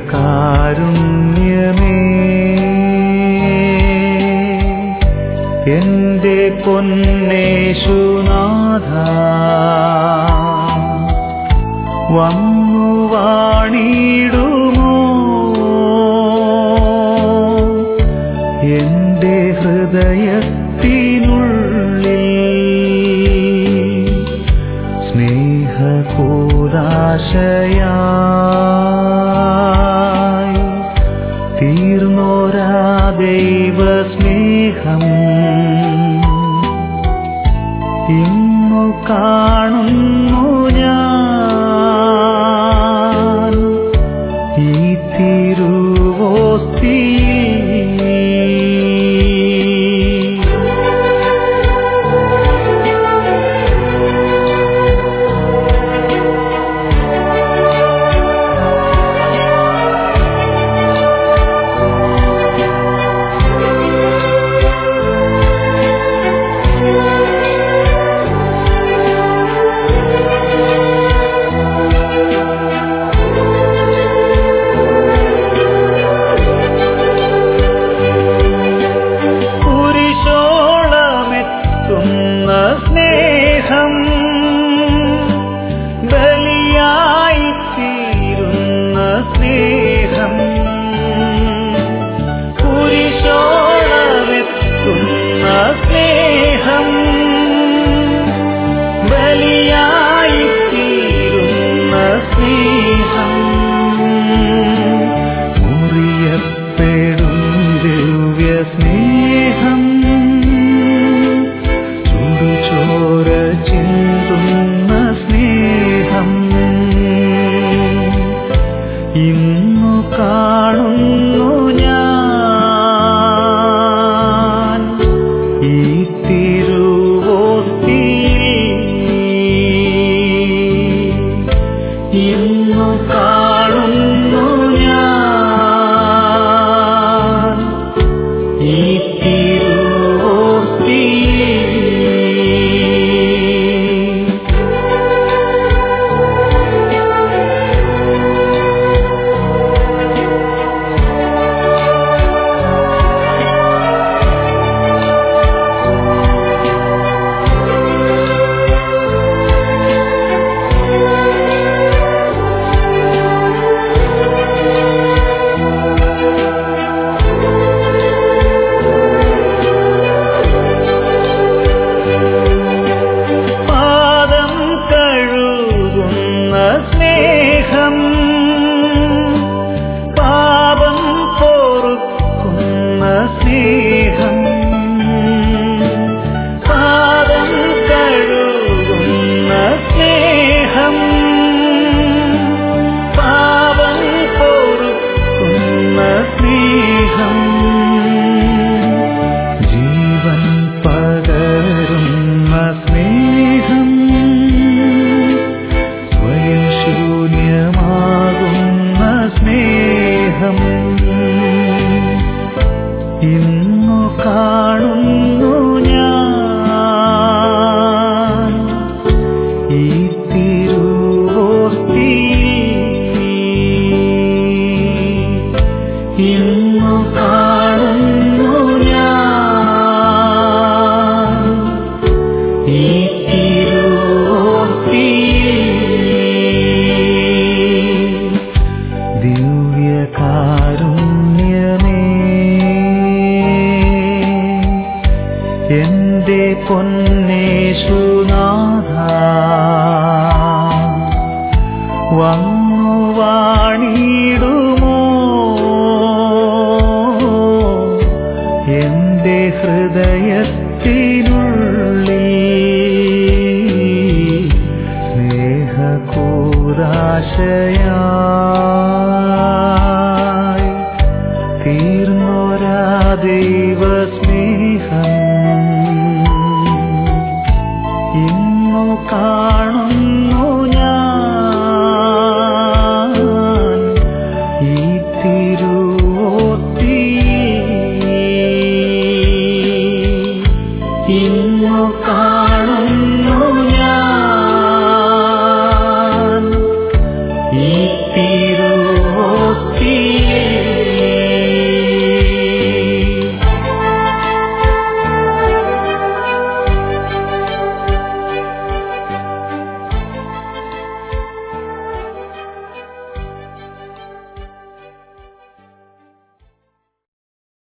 കാരുണ്യമേ എന്റെ പൊന്നേശുനാഥ വന്നു വാണിടുമോ എന്റെ ഹൃദയത്തിനുള്ളിൽ സ്നേഹകൂലാശയായി തീർന്നോരാ ദൈവ സ്നേഹം ഇന്നു കാണുന്നു ഞാൻ ഈ തിരുവോസ്തിയിൽ കുരിശോളമെത്തുന്ന സ്നേഹം ബലിയായി തീരുന്ന സ്നേഹം കുരിശോളമെത്തുന്ന സ്നേഹം ബലിയായി തീരുന്ന സ്നേഹം മുറിയപ്പെടും ദിവ്യ സ്നേഹം ചുടുചോര ചിന്തുന്ന സ്നേഹം ഇന്നു കാണുന്നു ഞാൻ ഈ തിരുവോസ്തിയിൽ ഇന്നു കാണുന്നു ഞാൻ ഈ തിരുവോസ്തിയിൽ പാദം കഴുകുന്ന സ്നേഹം പാപം പൊറുക്കുന്ന സ്നേഹം പാദം കഴുകുന്ന സ്നേഹം പാപം പൊറുക്കുന്ന സ്നേഹം ജീവൻ പകരുന്ന സ്നേഹം സ്വയം ശൂന്യമാകുന്ന സ്നേഹം ഇന്നു കാണുന്നു ഞാൻ ഈ തിരുവോസ്തിയിൽ ഇന്നു കാണുന്നു ഞാൻ ഈ തിരുവോസ്തിയിൽ ദിവ്യകാരുണ്യമേ എന്റെ പൊന്നേശുനാഥ വന്നു വാണിടുമോ എന്റെ ഹൃദയത്തിനുള്ളിൽ സ്നേഹകൂരാശയാ